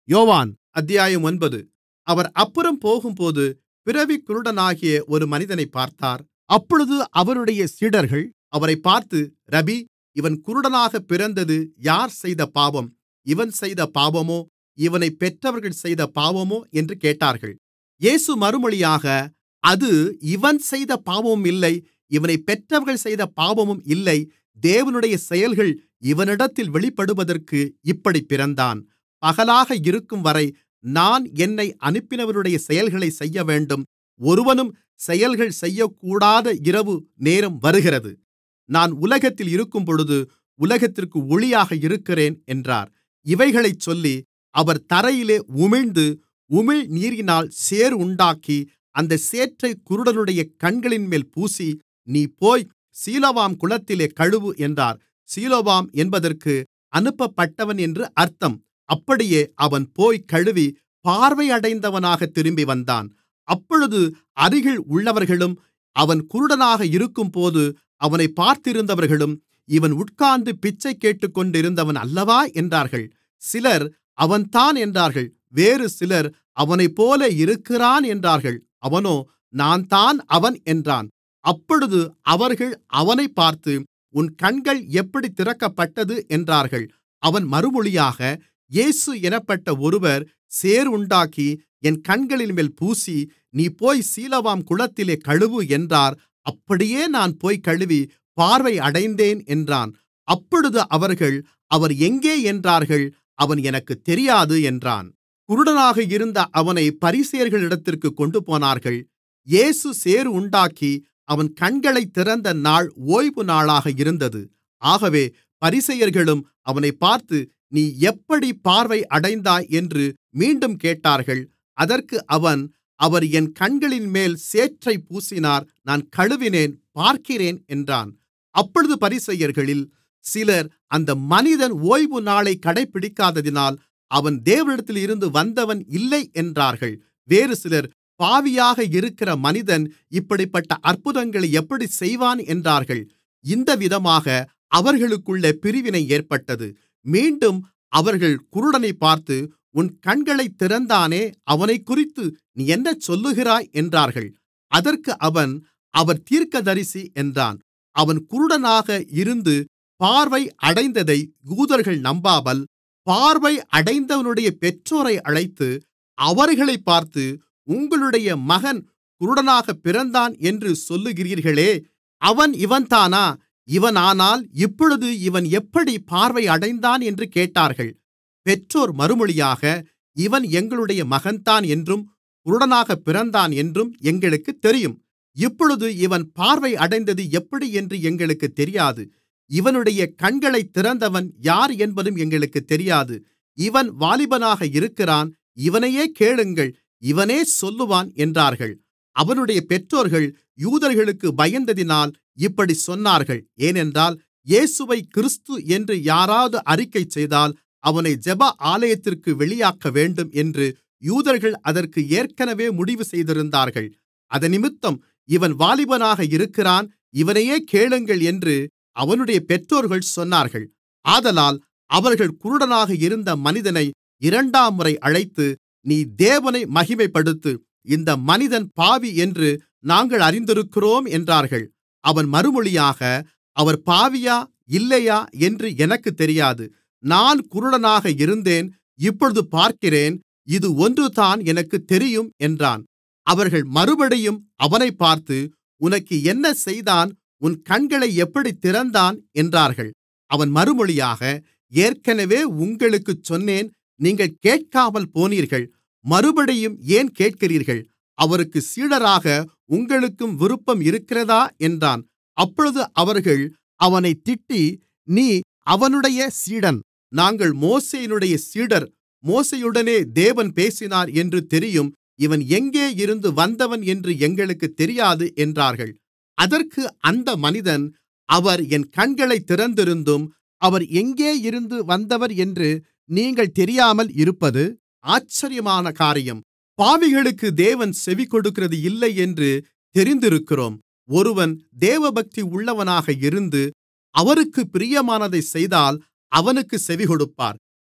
யோவான் அத்தியாயம் ஒன்பது அவர் அப்புறம் போகும்போது பிறவிக் குருடனாகிய ஒரு மனிதனைப் பார்த்தார் அப்பொழுது அவருடைய சீடர்கள் அவரைப் பார்த்து ரபீ இவன் குருடனாகப் பிறந்தது யார் செய்த பாவம் இவன் செய்த பாவமோ இவனைப் பெற்றவர்கள் செய்த பாவமோ என்று கேட்டார்கள் இயேசு மறுமொழியாக அது இவன் செய்த பாவமும் இல்லை இவனைப் பெற்றவர்கள் செய்த பாவமும் இல்லை தேவனுடைய செயல்கள் இவனிடத்தில் வெளிப்படுவதற்கு இப்படிப் பிறந்தான் பகலாக இருக்கும்வரை நான் என்னை அனுப்பினவருடைய செயல்களைச் செய்யவேண்டும் ஒருவனும் செயல்கள் செய்யக்கூடாத இரவு நேரம் வருகிறது நான் உலகத்தில் இருக்கும்பொழுது உலகத்திற்கு ஒளியாக இருக்கிறேன் என்றார் இவைகளைச் சொல்லி அவர் தரையிலே உமிழ்ந்து உமிழ்நீரினால் சேறு உண்டாக்கி அந்தச் சேற்றைக் குருடனுடைய கண்களின்மேல் பூசி நீ போய் சீலோவாம் குளத்திலே கழுவு என்றார் சீலோவாம் என்பதற்கு அனுப்பப்பட்டவன் என்று அர்த்தம் அப்படியே அவன் போய் கழுவி பார்வையடைந்தவனாகத் திரும்பி வந்தான் அப்பொழுது அருகில் உள்ளவர்களும் அவன் குருடனாக இருக்கும்போது அவனைப் பார்த்திருந்தவர்களும் இவன் உட்கார்ந்து பிச்சை கேட்டுக்கொண்டிருந்தவன் அல்லவா என்றார்கள் சிலர் அவன்தான் என்றார்கள் வேறு சிலர் அவனைப்போல இருக்கிறான் என்றார்கள் அவனோ நான்தான் அவன் என்றான் அப்பொழுது அவர்கள் அவனைப் பார்த்து உன் கண்கள் எப்படி திறக்கப்பட்டது என்றார்கள் அவன் மறுமொழியாக இயேசு என்னப்பட்ட ஒருவர் சேறு உண்டாக்கி என் கண்களின்மேல் பூசி நீ போய் சீலோவாம் குளத்திலே கழுவு என்றார் அப்படியே நான் போய் கழுவி பார்வை அடைந்தேன் என்றான் அப்பொழுது அவர்கள் அவர் எங்கே என்றார்கள் அவன் எனக்குத் தெரியாது என்றான் குருடனாக இருந்த அவனை பரிசேயர்களிடத்திற்குக் கொண்டுபோனார்கள் இயேசு சேறு உண்டாக்கி அவன் கண்களைத் திறந்த நாள் ஓய்வு நாளாக இருந்தது ஆகவே பரிசேயர்களும் அவனைப் பார்த்து நீ எப்படி பார்வை அடைந்தாய் என்று மீண்டும் கேட்டார்கள் அதற்கு அவன் அவர் என் கண்களின்மேல் சேற்றைப் பூசினார் நான் கழுவினேன் பார்க்கிறேன் என்றான் அப்பொழுது பரிசேயர்களில் சிலர் அந்த மனிதன் ஓய்வு நாளைக் கடைப்பிடிக்காததினால் அவன் தேவனிடத்திலிருந்து வந்தவன் இல்லை என்றார்கள் வேறு சிலர் பாவியாக இருக்கிற மனிதன் இப்படிப்பட்ட அற்புதங்களை எப்படிச் செய்வான் என்றார்கள் இந்தவிதமாக அவர்களுக்குள்ளே பிரிவினை ஏற்பட்டது மீண்டும் அவர்கள் குருடனைப் பார்த்து உன் கண்களைத் திறந்தானே அவனைக்குறித்து நீ என்ன சொல்லுகிறாய் என்றார்கள் அதற்கு அவன் அவர் தீர்க்கதரிசி என்றான் அவன் குருடனாக இருந்து பார்வை அடைந்ததை யூதர்கள் நம்பாமல் பார்வை அடைந்தவனுடைய பெற்றோரை அழைத்து அவர்களைப் பார்த்து உங்களுடைய மகன் குருடனாகப் பிறந்தான் என்று சொல்லுகிறீர்களே அவன் இவன்தானா இவனானால் இப்பொழுது இவன் எப்படி பார்வை அடைந்தான் என்று கேட்டார்கள் பெற்றோர் மறுமொழியாக இவன் எங்களுடைய மகன்தான் என்றும் குருடனாகப் பிறந்தான் என்றும் எங்களுக்குத் தெரியும் இப்பொழுது இவன் பார்வை அடைந்தது எப்படி என்று எங்களுக்குத் தெரியாது இவனுடைய கண்களைத் திறந்தவன் யார் என்பதும் எங்களுக்குத் தெரியாது இவன் வாலிபனாக இருக்கிறான் இவனையே கேளுங்கள் இவனே சொல்லுவான் என்றார்கள் அவனுடைய பெற்றோர்கள் யூதர்களுக்கு பயந்ததினால் இப்படிச் சொன்னார்கள் ஏனென்றால் இயேசுவை கிறிஸ்து என்று யாராவது அறிக்கை செய்தால் அவனை ஜெப ஆலயத்திற்கு வெளியாக்கவேண்டும் என்று யூதர்கள் அதற்கு ஏற்கனவே முடிவு செய்திருந்தார்கள் அதனிமித்தம் இவன் வாலிபனாக இருக்கிறான் இவனையே கேளுங்கள் என்று அவனுடைய பெற்றோர்கள் சொன்னார்கள் ஆதலால் அவர்கள் குருடனாக இருந்த மனிதனை இரண்டாம் முறை அழைத்து நீ தேவனை மகிமைப்படுத்து இந்த மனிதன் பாவி என்று நாங்கள் அறிந்திருக்கிறோம் என்றார்கள் அவன் மறுமொழியாக அவர் பாவியா இல்லையா என்று எனக்குத் தெரியாது நான் குருடனாக இருந்தேன் இப்பொழுது பார்க்கிறேன் இது ஒன்றுதான் எனக்குத் தெரியும் என்றான் அவர்கள் மறுபடியும் அவனைப் பார்த்து உனக்கு என்ன செய்தான் உன் கண்களை எப்படித் திறந்தான் என்றார்கள் அவன் மறுமொழியாக ஏற்கனவே உங்களுக்குச் சொன்னேன் நீங்கள் கேட்காமல் போனீர்கள் மறுபடியும் ஏன் கேட்கிறீர்கள் அவருக்கு சீடராக உங்களுக்கும் விருப்பம் இருக்கிறதா என்றான் அப்பொழுது அவர்கள் அவனைத் திட்டி நீ அவனுடைய சீடன் நாங்கள் மோசேயினுடைய சீடர் மோசேயுடனே தேவன் பேசினார் என்று தெரியும் இவன் எங்கே இருந்து வந்தவன் என்று எங்களுக்குத் தெரியாது என்றார்கள் அதற்கு அந்த மனிதன் அவர் என் கண்களைத் திறந்திருந்தும் அவர் எங்கே இருந்து வந்தவர் என்று நீங்கள் தெரியாமல் இருப்பது ஆச்சரியமான காரியம் பாவிகளுக்கு தேவன் செவிகொடுக்கிறது இல்லை என்று தெரிந்திருக்கிறோம் ஒருவன் தேவபக்தி உள்ளவனாக இருந்து அவருக்குப் பிரியமானதைச் செய்தால் அவனுக்குச் செவிகொடுப்பார்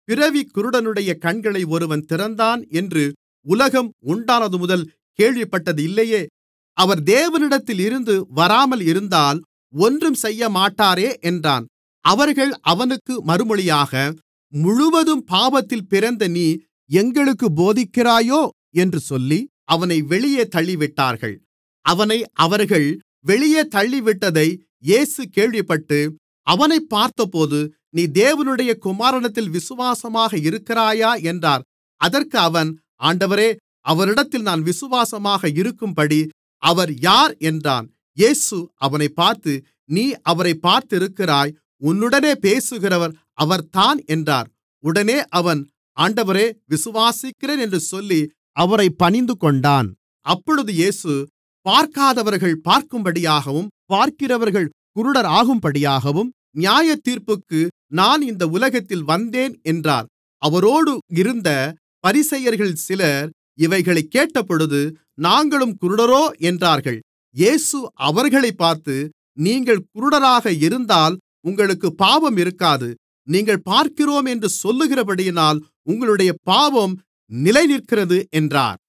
பிறவிக் குருடனுடைய கண்களை ஒருவன் திறந்தான் என்று உலகம் உண்டானதுமுதல் கேள்விப்பட்டது இல்லையே அவர் தேவனிடத்தில் இருந்து வராமல் இருந்தால் ஒன்றும் செய்யமாட்டாரே என்றான் அவர்கள் அவனுக்கு மறுமொழியாக முழுவதும் பாவத்தில் பிறந்த நீ எங்களுக்குப் போதிக்கிறாயோ என்று சொல்லி அவனை வெளியே தள்ளிவிட்டார்கள் அவனை அவர்கள் வெளியே தள்ளிவிட்டதை இயேசு கேள்விப்பட்டு அவனைப் பார்த்தபோது நீ தேவனுடைய குமாரனிடத்தில் விசுவாசமாக இருக்கிறாயா என்றார் அதற்கு அவன் ஆண்டவரே அவரிடத்தில் நான் விசுவாசமாக இருக்கும்படி அவர் யார் என்றான் இயேசு அவனைப் பார்த்து நீ அவரைப் பார்த்திருக்கிறாய் உன்னுடனே பேசுகிறவர் அவர்தான் என்றார் உடனே அவன் ஆண்டவரே விசுவாசிக்கிறேன் என்று சொல்லி அவரைப் பணிந்துகொண்டான் அப்பொழுது இயேசு பார்க்காதவர்கள் பார்க்கும்படியாகவும் பார்க்கிறவர்கள் குருடராகும்படியாகவும் நியாயத்தீர்ப்புக்கு நான் இந்த உலகத்தில் வந்தேன் என்றார் அவரோடு இருந்த பரிசேயர்களில் சிலர் இவைகளைக் கேட்டபொழுது நாங்களும் குருடரோ என்றார்கள் இயேசு அவர்களைப் பார்த்து நீங்கள் குருடராக இருந்தால் உங்களுக்குப் பாவம் இருக்காது நீங்கள் பார்க்கிறோம் என்று சொல்லுகிறபடியினால் உங்களுடைய பாவம் நிலைநிற்கிறது என்றார்